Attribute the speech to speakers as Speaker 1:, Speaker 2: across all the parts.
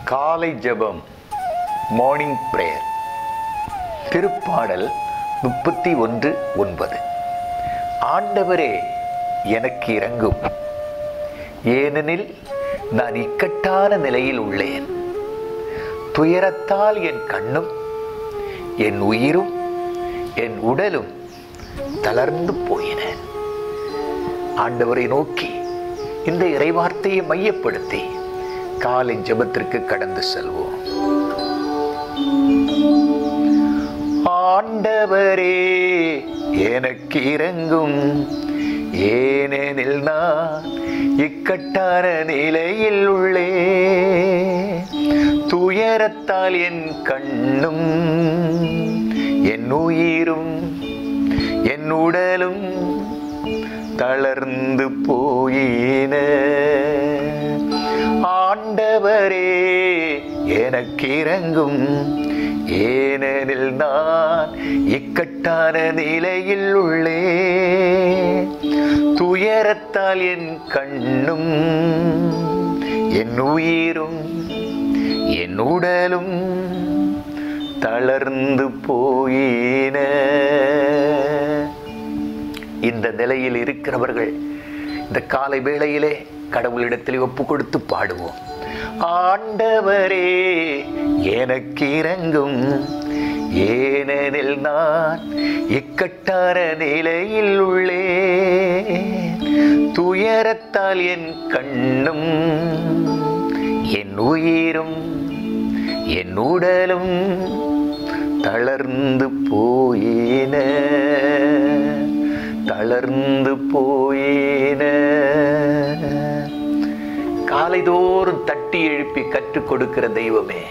Speaker 1: காலை ஜெபம் morning prayer திருப்பாடல் முப்பத்தி ஒன்று ஒன்பது ஆண்டவரே எனக்கு இறங்கும் ஏனெனில் நான் இக்கட்டான நிலையில் உள்ளேன் துயரத்தால் என் கண்ணும் என் உயிரும் என் உடலும் தளர்ந்து போயின ஆண்டவரை நோக்கி இந்த இறைவார்த்தையை மையப்படுத்தி காலை ஜெபத்திற்கு கடந்து செல்வோம் ஆண்டவரே எனக்கு இறங்கும் ஏனெனில் நான் இக்கட்டான நிலையில் உள்ளே துயரத்தால் என் கண்ணும் என் உயிரும் என் உடலும் தளர்ந்து போயின ஆண்டவரே எனக்கு இறங்கும் ஏனெனில் நான் இக்கட்டான நிலையில் உள்ளே துயரத்தால் என் கண்ணும் என் உயிரும் என் உடலும் தளர்ந்து போயின இந்த நிலையில் இருக்கிறவர்கள் இந்த காலை வேளையிலே கடவுளிடத்தில் ஒப்பு கொடுத்து பாடுவோம் ஆண்டவரே எனக்கு இறங்கும் ஏனெனில் நான் இக்கட்டான நிலையில் உள்ளே துயரத்தால் என் கண்ணும் என் உயிரும் என் உடலும் தளர்ந்து போயின தளர்ந்து போயின காலைதோறும் தட்டி எழுப்பி கற்றுக் கொடுக்கிற தெய்வமே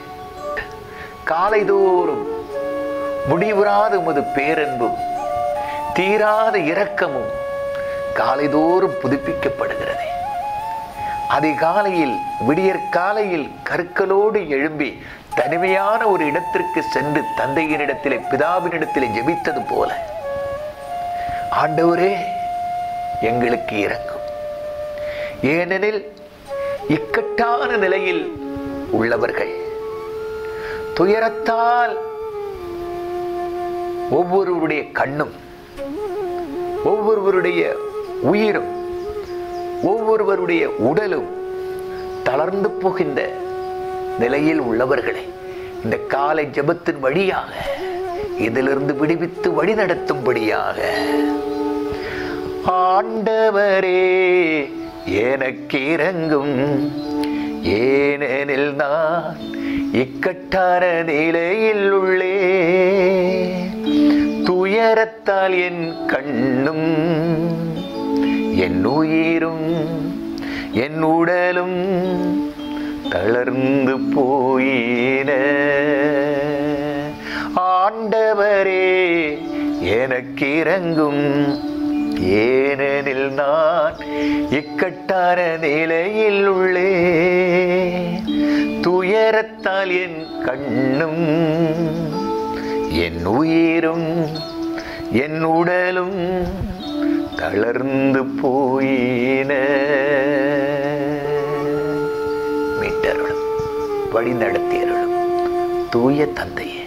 Speaker 1: காலைதோறும் முடிவுறாத உமது பேரன்பும் தீராத இரக்கமும் காலைதோறும் புதுப்பிக்கப்படுகிறது அதிகாலையில் விடியற் காலையில் கற்களோடு எழும்பி தனிமையான ஒரு இடத்திற்கு சென்று தந்தையினிடத்திலே பிதாவினிடத்திலே ஜெபித்தது போல ஆண்டவரே எங்களுக்கு இறங்கும் ஏனெனில் இக்கட்டான நிலையில் உள்ளவர்கள் துயரத்தால் ஒவ்வொருவருடைய கண்ணும் ஒவ்வொருவருடைய உயிரும் ஒவ்வொருவருடைய உடலும் தளர்ந்து போகின்ற நிலையில் உள்ளவர்களை இந்த காலை ஜெபத்தின் வழியாக இதிலிருந்து விடுவித்து வழிநடத்தும்படியாக ஆண்டவரே எனக்கு இறங்கும் ஏனெனில் நான் இக்கட்டான நிலையில் உள்ளே துயரத்தால் என் கண்ணும் என் உயிரும் என் உடலும் தளர்ந்து போயின ஆண்டவரே எனக்கு இறங்கும் ஏனெனில் நான் இக்கட்டான நிலையில் உள்ளே துயரத்தால் என் கண்ணும் என் உயிரும் என் உடலும் தளர்ந்து போயின மீட்டருளும் வழி நடத்தியருளும் தூய தந்தையே